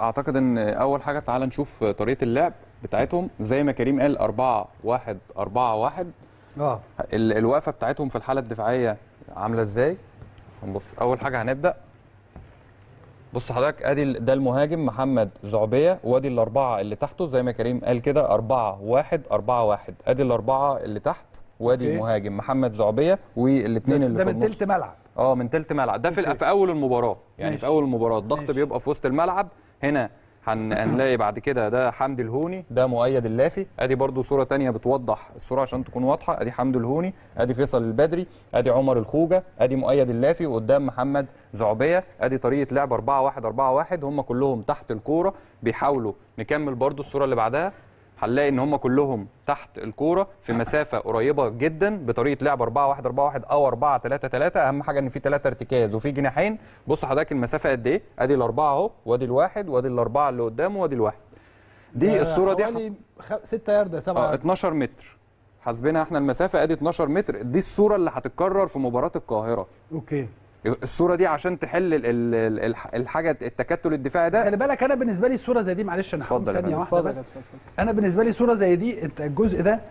اعتقد ان اول حاجه تعال نشوف طريقه اللعب بتاعتهم زي ما كريم قال 4 1 4 1 اه ال- الوقفه بتاعتهم في الحاله الدفاعيه عامله ازاي هنبص اول حاجه هنبدا بص حضرتك ادي ال- ده المهاجم محمد زعبيه وادي الاربعه اللي تحته زي ما كريم قال كده 4 1 4 1 ادي الاربعه اللي تحت وادي أوكي. المهاجم محمد زعبيه والاثنين اللي ده في من النص تلت ملعب اه من تلت ملعب ده في أوكي. في اول المباراه يعني ماشي. في اول المباراه الضغط ماشي. بيبقى في وسط الملعب هنا هن- هنلاقي بعد كده ده حمدي الهوني ده مؤيد اللافي ادي برضو صوره تانية بتوضح الصوره عشان تكون واضحه ادي حمدي الهوني ادي فيصل البدري ادي عمر الخوجه ادي مؤيد اللافي وقدام محمد زعبيه ادي طريقه لعب 4 1 4 1 هم كلهم تحت الكوره بيحاولوا نكمل برضو الصوره اللي بعدها هنلاقي ان هم كلهم تحت الكوره في مسافه قريبه جدا بطريقه لعب 4 1 4 1 او 4 3 3 اهم حاجه ان في ثلاثه ارتكاز وفي جناحين بص حضرتك المسافه قد ايه ادي الاربعه اهو وادي الواحد وادي الاربعه اللي قدامه وادي الواحد دي الصوره دي حوالي 6 ياردة 7 اه ياردة 12 متر حاسبينها احنا المسافه ادي 12 متر دي الصوره اللي هتتكرر في مباراه القاهره اوكي الصوره دي عشان تحل ال- ال- ال- الح- الحاجه التكتل الدفاعي بس ده خلي بالك انا بالنسبه لي الصوره زي دي معلش انا هقول اتفضل يا ثانيه فندم. واحده اتفضل بس يا كابتن، اتفضل. انا بالنسبه لي صوره زي دي انت الجزء ده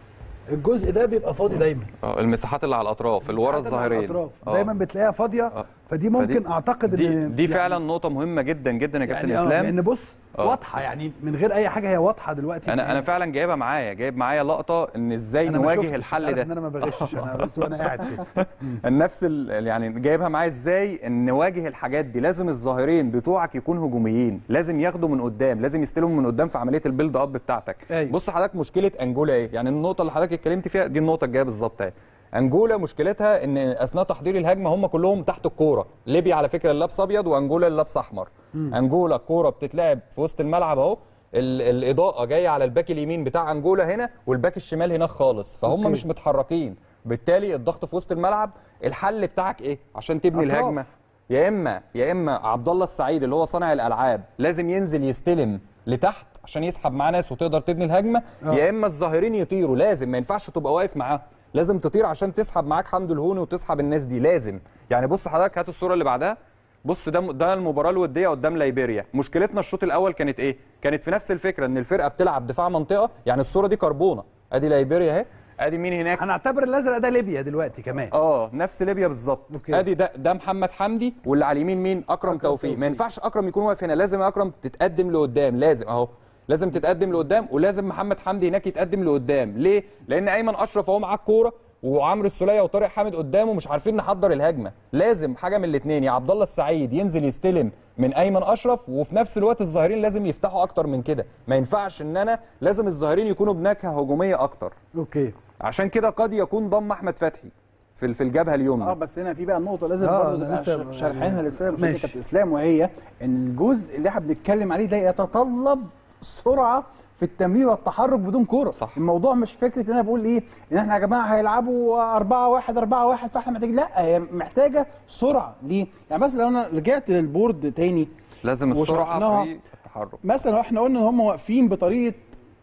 الجزء ده بيبقى فاضي دايما اه المساحات اللي على الاطراف اللي ورا المساحات اللي على الظهرين الأطراف. اه. دايما بتلاقيها فاضيه اه. فدي ممكن فدي- اعتقد دي ان دي يعني- فعلا نقطه مهمه جدا جدا يا كابتن يعني اه اسلام لان بص اه. واضحه يعني من غير اي حاجه هي واضحه دلوقتي انا انا فعلا جايبها معايا جايب معايا لقطه ان ازاي أنا ما شفتش، نواجه الحل عارف ده ان انا ما بغشش انا بس وانا قاعد كده نفس ال- يعني جايبها معايا ازاي ان نواجه الحاجات دي لازم الظاهرين بتوعك يكونوا هجوميين لازم ياخدوا من قدام لازم يستلموا من قدام في عمليه البيلد اب بتاعتك أيوة. بص حضرتك مشكله انجولا ايه يعني النقطه اللي حضرتك اتكلمت فيها دي النقطه الجايه بالظبط اهي انجولا مشكلتها ان اثناء تحضير الهجمه هم كلهم تحت الكوره ليبيا على فكره اللي لابس ابيض وانجولا اللي لابس احمر انجولا الكوره بتتلعب في وسط الملعب اهو ال- الاضاءه جايه على الباك اليمين بتاع انجولا هنا والباك الشمال هناك خالص فهم أوكي. مش متحركين بالتالي الضغط في وسط الملعب الحل بتاعك ايه عشان تبني أطراف. الهجمه يا اما يا اما عبد الله السعيد اللي هو صانع الالعاب لازم ينزل يستلم لتحت عشان يسحب معاه ناس وتقدر تبني الهجمه آه. يا اما الظاهرين يطيروا لازم ما ينفعش تبقى واقف معاهم لازم تطير عشان تسحب معاك حمد الهوني وتسحب الناس دي لازم يعني بص حضرتك هات الصوره اللي بعدها بص ده ده المباراه الوديه قدام ليبيريا مشكلتنا الشوط الاول كانت ايه كانت في نفس الفكره ان الفرقه بتلعب دفاع منطقه يعني الصوره دي كربونه ادي ليبيريا اهي ادي مين هناك هنعتبر الازرق ده ليبيا دلوقتي كمان اه نفس ليبيا بالظبط أوكي. ادي ده ده محمد حمدي واللي على اليمين مين اكرم, توفيق. توفيق. ما ينفعش اكرم يكون واقف هنا لازم اكرم تتقدم لقدام لازم اهو لازم تتقدم لقدام ولازم محمد حمدي هناك يتقدم لقدام ليه لان ايمن اشرف اهو معاه الكوره وعمرو السوليه وطارق حامد قدامه مش عارفين نحضر الهجمه لازم حاجه من الاثنين يا عبد الله السعيد ينزل يستلم من ايمن اشرف وفي نفس الوقت الظاهرين لازم يفتحوا اكتر من كده ما ينفعش ان انا لازم الظاهرين يكونوا بنكهه هجوميه اكتر اوكي عشان كده قد يكون ضم احمد فتحي في في الجبهه اليمنى اه بس هنا في بقى نقطه لازم آه، برضه أنا تبقى لسه- ش- شارحينها للساده ماشي. المشاهدين كابتن اسلام وهي ان الجزء اللي احنا بنتكلم عليه ده يتطلب سرعه في التمرير والتحرك بدون كوره صح. الموضوع مش فكره ان انا بقول ايه ان احنا يا جماعه هيلعبوا 4 1 4 1 فاحنا محتاجين لا هي محتاجه سرعه ليه يعني مثلا لو انا رجعت للبورد تاني لازم السرعه وشرحناها. في التحرك مثلا لو احنا قلنا ان هم واقفين بطريقه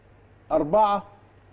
أربعة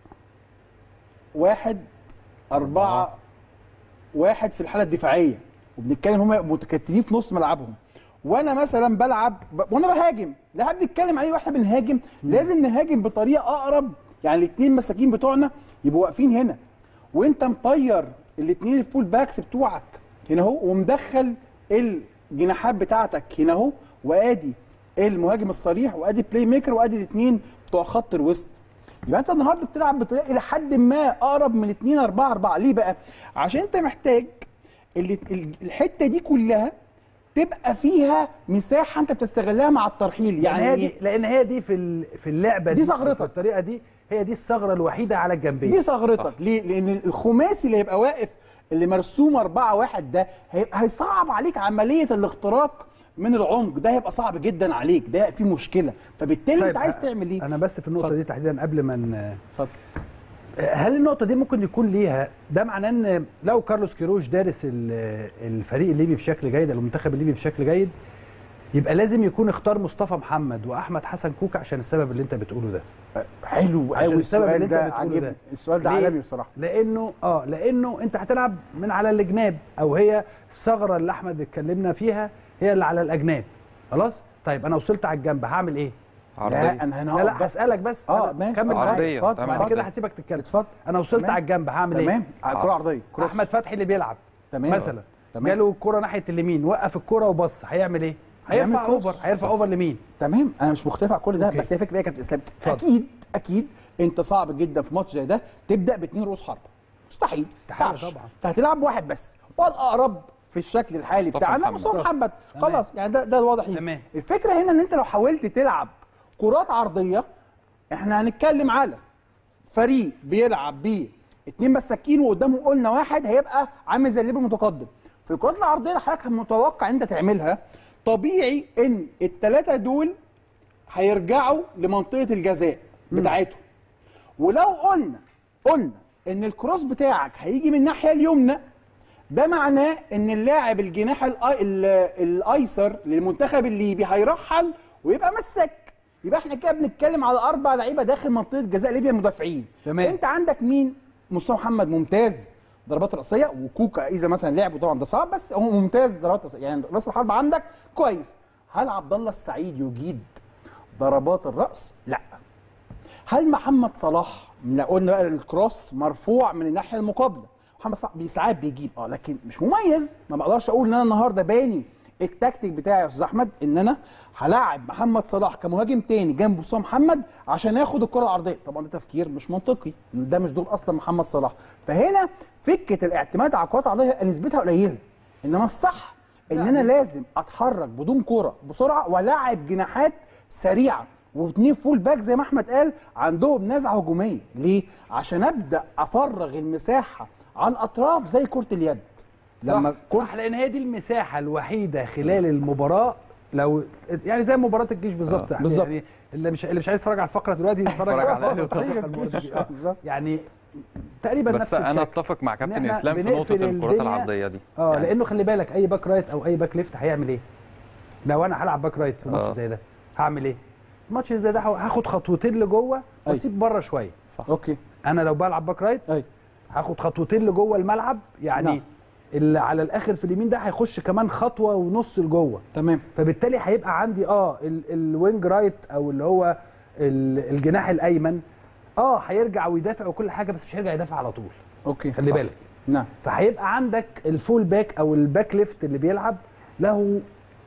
واحد أربعة واحد في الحالة الدفاعية وبنتكلم هم متكتلين في نص ملعبهم وانا مثلا بلعب ب... وانا بهاجم لا حد بيتكلم عليه واحنا بنهاجم لازم نهاجم بطريقه اقرب يعني الاثنين مساكين بتوعنا يبقوا واقفين هنا وانت مطير الاثنين الفول باكس بتوعك هنا اهو ومدخل الجناحات بتاعتك هنا اهو وادي المهاجم الصريح وادي بلاي ميكر وادي الاثنين بتوع خط الوسط يبقى انت النهارده بتلعب بطريقه الى حد ما اقرب من 2 4 4 ليه بقى؟ عشان انت محتاج ال- ال- الحته دي كلها تبقى فيها مساحه انت بتستغلها مع الترحيل يعني يعني هي إيه؟ دي لان هي دي في ال- في اللعبه دي دي ثغرتك. في الطريقه دي هي دي الثغره الوحيده على الجنبين دي ثغرتك ليه؟ لان الخماسي اللي هيبقى واقف اللي مرسوم 4 1 ده هيبقى هيصعب عليك عمليه الاختراق من العمق ده هيبقى صعب جدا عليك ده في مشكله فبالتالي انت عايز تعمل ايه؟ انا بس في النقطه اتفضل. دي تحديدا قبل ما ن- اتفضل هل النقطه دي ممكن يكون ليها ده معناه ان لو كارلوس كيروش دارس ال- الفريق الليبي بشكل جيد المنتخب الليبي بشكل جيد يبقى لازم يكون اختار مصطفى محمد واحمد حسن كوكا عشان السبب اللي انت بتقوله ده حلو عشان قوي السبب اللي السؤال انت ده بتقوله عجبني ده. السؤال ده ليه؟ عالمي بصراحه لانه اه لانه انت هتلعب من على الجناب او هي الثغره اللي احمد اتكلمنا فيها هي اللي على الاجناب خلاص طيب انا وصلت على الجنب هعمل ايه عرضيه لا انا هنا لا هقف لا بس هسالك بس اه أنا- ماشي كمل معايا عرضية. اتفضل تمام. بعد اتفضل. كده هسيبك تتكلم اتفضل انا وصلت تمام. على الجنب هعمل ايه تمام على كره عرضيه كروس. احمد فتحي اللي بيلعب تمام مثلا تمام. جاله الكره ناحيه اليمين وقف الكره وبص هيعمل ايه هيعمل هيرفع كروس. اوفر هيرفع اوفر لمين تمام انا مش مختلف على كل ده أوكي. بس هي فكره ايه يا كابتن اسلام اتفضل. اكيد اكيد انت صعب جدا في ماتش زي ده تبدا باثنين رؤوس حربه مستحيل استحالة ينفعش. طبعا. انت هتلعب واحد بس والاقرب في الشكل الحالي مصطفى بتاعنا محمد. مصطفى مصطفى. محمد تمام. خلاص يعني ده ده الواضح ليك. تمام. الفكره هنا ان انت لو حاولت تلعب كرات عرضيه احنا هنتكلم على فريق بيلعب بيه اتنين مساكين وقدامهم قلنا واحد هيبقى عامل زي الليبر المتقدم في الكرات العرضيه اللي حضرتك متوقع انت تعملها طبيعي ان الثلاثه دول هيرجعوا لمنطقه الجزاء بتاعتهم ولو قلنا قلنا ان الكروس بتاعك هيجي من الناحيه اليمنى ده معناه ان اللاعب الجناح الأي- ال- الايسر للمنتخب الليبي هيرحل ويبقى مساك يبقى احنا كده بنتكلم على اربع لعيبه داخل منطقه جزاء ليبيا مدافعين تمام. انت عندك مين مصطفى محمد ممتاز ضربات راسيه وكوكا اذا مثلا لعبه طبعا ده صعب بس هو ممتاز ضربات راسيه يعني راس الحرب عندك كويس هل عبد الله السعيد يجيد ضربات الراس لا هل محمد صلاح لا قلنا بقى الكروس مرفوع من الناحيه المقابله محمد صلاح بي- ساعات بيجيب اه لكن مش مميز ما بقدرش اقول ان انا النهارده باني التكتيك بتاعي يا استاذ احمد ان انا هلاعب محمد صلاح كمهاجم تاني جنب مصطفى محمد عشان ياخد الكره العرضيه طبعا ده تفكير مش منطقي ده مش دور اصلا محمد صلاح فهنا فكره الاعتماد على الكرات العرضيه نسبتها قليله انما الصح ان انا لازم اتحرك بدون كرة بسرعه والاعب جناحات سريعه واثنين فول باك زي ما احمد قال عندهم نزعه هجوميه ليه عشان ابدا افرغ المساحه على الاطراف زي كره اليد لما صح, صح لان هي دي المساحه الوحيده خلال المباراه لو يعني زي مباراه الجيش بالظبط يعني بالظبط. يعني اللي مش اللي مش عايز يتفرج على الفقره دلوقتي يتفرج يتفرج على على الفقرة الأهلي الصحيحة آه، بالظبط. يعني تقريبا بس نفس انا الشكل اتفق مع كابتن إحنا اسلام في بنقفل نقطه الكرات الدنيا. العرضيه دي اه يعني لانه خلي بالك اي باك رايت او اي باك ليفت هيعمل ايه؟ لو انا هلعب باك رايت في ماتش آه. زي ده هعمل ايه؟ ماتش زي ده هاخد خطوتين لجوه واسيب بره شويه اوكي انا لو بلعب باك رايت اي هاخد خطوتين لجوه الملعب يعني نعم. اللي على الاخر في اليمين ده هيخش كمان خطوه ونص لجوه تمام فبالتالي هيبقى عندي اه ال- الوينج رايت او اللي هو ال- الجناح الايمن اه هيرجع ويدافع وكل حاجه بس مش هيرجع يدافع على طول اوكي خلي بالك نعم فهيبقى عندك الفول باك او الباك ليفت اللي بيلعب له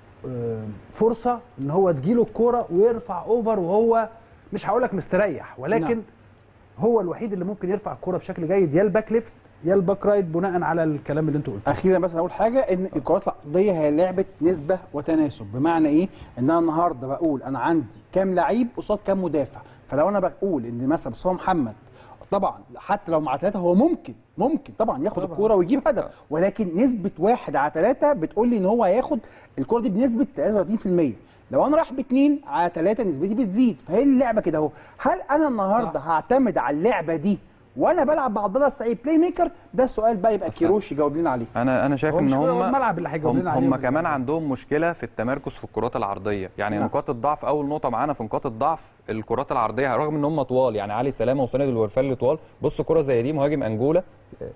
آه، فرصه ان هو تجيله الكوره ويرفع اوفر وهو مش هقول لك مستريح ولكن نعم. هو الوحيد اللي ممكن يرفع الكوره بشكل جيد يا الباك ليفت يا الباك رايت بناء على الكلام اللي انتوا قلتوه اخيرا بس اقول حاجه ان الكرات العرضيه هي لعبه نسبه وتناسب بمعنى ايه ان انا النهارده بقول انا عندي كام لعيب قصاد كام مدافع فلو انا بقول ان مثلا مصطفى محمد طبعا حتى لو مع ثلاثه هو ممكن ممكن طبعا ياخد طبعاً. الكوره ويجيب هدف ولكن نسبه واحد على ثلاثه بتقول لي ان هو هياخد الكوره دي بنسبه 33% لو انا رايح باثنين على ثلاثه نسبتي بتزيد فهي اللعبه كده اهو هل انا النهارده هعتمد على اللعبه دي وانا بلعب بعبد الله السعيد بلاي ميكر ده السؤال بقى يبقى كيروش يجاوب لنا عليه انا انا شايف هو ان مش كده، هو هم الملعب اللي هيجاوب هم, لنا هم عليه. كمان عندهم مشكله في التمركز في الكرات العرضيه يعني نعم. نقاط الضعف اول نقطه معانا في نقاط الضعف الكرات العرضيه رغم ان هم طوال يعني علي سلامه وسند الورفال طوال بص كره زي دي مهاجم انجولا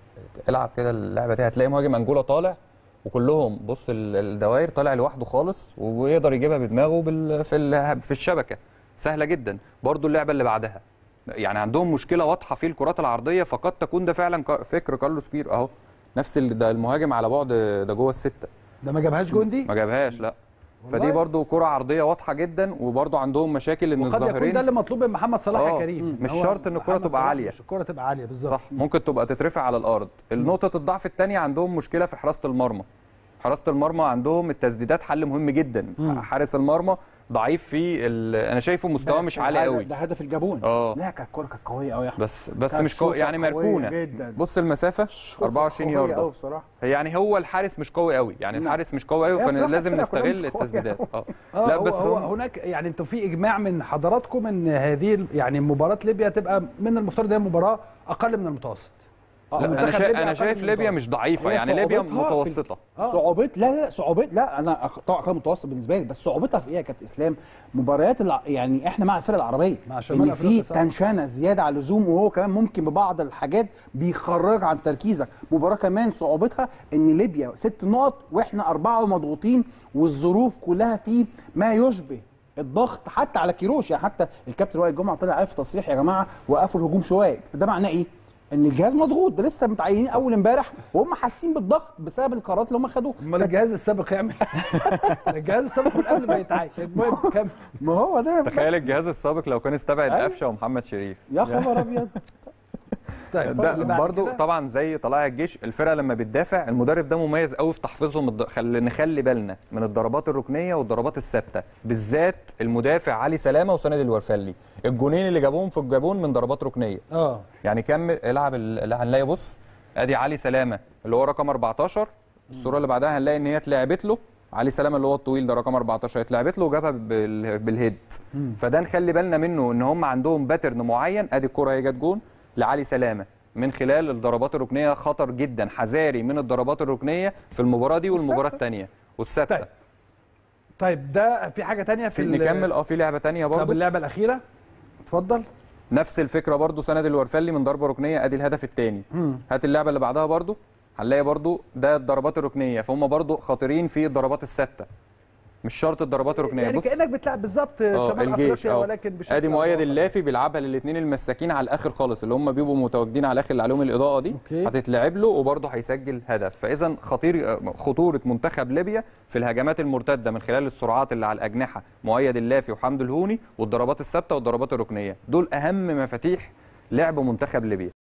العب كده اللعبه دي هتلاقي مهاجم انجولا طالع وكلهم بص ال- الدوائر طالع لوحده خالص ويقدر يجيبها بدماغه بال في ال- في الشبكه سهله جدا برضو اللعبه اللي بعدها يعني عندهم مشكله واضحه في الكرات العرضيه فقد تكون ده فعلا ك- فكر كارلوس كير اهو نفس ال- ده المهاجم على بعد ده جوه السته ده ما جابهاش جون دي ما جابهاش لا والله. فدي برضو كرة عرضية واضحة جدا وبرضو عندهم مشاكل ان وقد يكون ده الظاهرين اللي مطلوب من محمد صلاح يا آه، كريم مش هو شرط إن الكرة محمد تبقى صلاح عالية. مش الكرة تبقى عاليه بالظبط صح ممكن تبقى تترفع على الارض النقطة الضعف الثانية عندهم مشكلة في حراسة المرمى حراسة المرمى عندهم التسديدات حل مهم جدا مم. حارس المرمى ضعيف في ال... انا شايفه مستواه بس مش عالي هذا- قوي ده هدف الجابون اه لا كانت الكوره كانت قويه قوي يا احمد بس بس كانت مش قوي شوطة يعني قوية مركونة جدا. بص المسافة 24 قوية قوي ياردة بصراحه يعني هو الحارس مش قوي قوي يعني نعم. الحارس مش قوي قوي هي بصراحة فلازم الفرقة كلها نستغل مش قوية التسديدات اه اه لا هو بس هو هم- هناك يعني انتوا في اجماع من حضراتكم ان هذه ال- يعني مباراه ليبيا تبقى من المفترض هي مباراه اقل من المتوسط آه، لا انا منتخب شايف ليبيا انا أعتقد شايف إنه ليبيا متوسط. مش ضعيفه هي يعني ليبيا صعوبتها في ال- متوسطه آه. صعوبة لا لا لا صعوبة لا انا أخ- طبعا كان متوسط بالنسبه لي بس صعوبتها في ايه يا كابتن اسلام؟ مباريات الع... يعني احنا مع الفرق العربيه مع شمال ان أفريقيا في صعب. تنشنه زياده على اللزوم وهو كمان ممكن ببعض الحاجات بيخرج عن تركيزك مباراه كمان صعوبتها ان ليبيا ست نقط واحنا اربعه ومضغوطين والظروف كلها في ما يشبه الضغط حتى على كيروش يعني حتى الكابتن وائل الجمعه طلع قال في تصريح يا جماعه وقفوا الهجوم شويه ده معناه ايه؟ ان الجهاز مضغوط ده لسه متعينين اول امبارح وهم حاسين بالضغط بسبب القرارات اللي هم خدوها امال الجهاز السابق يعمل الجهاز السابق من قبل ما يتعين المهم كمل ما هو ده بس. تخيل الجهاز السابق لو كان استبعد أيوة. قفشه ومحمد شريف يا خبر ابيض طيب ده اللي بعد برضو كده. طبعا زي طلائع الجيش الفرقه لما بتدافع المدرب ده مميز قوي في تحفيظهم الض... خل... نخلي بالنا من الضربات الركنيه والضربات الثابته بالذات المدافع علي سلامه وسند الورفلي الجونين اللي جابوهم في الجابون من ضربات ركنيه اه يعني كمل العب ال- اللي هنلاقي بص ادي علي سلامه اللي هو رقم 14 الصوره اللي بعدها هنلاقي ان هي اتلعبت له علي سلامه اللي هو الطويل ده رقم 14 اتلعبت له وجابها بال- بالهيد فده نخلي بالنا منه ان هم عندهم باترن معين ادي الكره هي جت جون لعلي سلامه من خلال الضربات الركنيه خطر جدا حذاري من الضربات الركنيه في المباراه دي والمباراه والثابتة. الثانيه والثابته طيب. طيب ده في حاجه تانية في في ال- نكمل اه في لعبه ثانيه طب برضه اللعبه الاخيره اتفضل نفس الفكره برضو سند الورفلي من ضربه ركنيه ادي الهدف الثاني هات اللعبه اللي بعدها برضو هنلاقي برضو ده الضربات الركنيه فهم برضو خطيرين في الضربات الثابته مش شرط الضربات الركنيه يعني بص كانك بتلعب بالظبط اه شمال الجيش افريقيا اه ولكن بشكل ادي مؤيد أوضح. اللافي بيلعبها للاثنين المساكين على الاخر خالص اللي هم بيبقوا متواجدين على الاخر اللي عليهم الاضاءه دي أوكي. هتتلعب له وبرضه هيسجل هدف فاذا خطير خطوره منتخب ليبيا في الهجمات المرتده من خلال السرعات اللي على الاجنحه مؤيد اللافي وحمد الهوني والضربات الثابته والضربات الركنيه دول اهم مفاتيح لعب منتخب ليبيا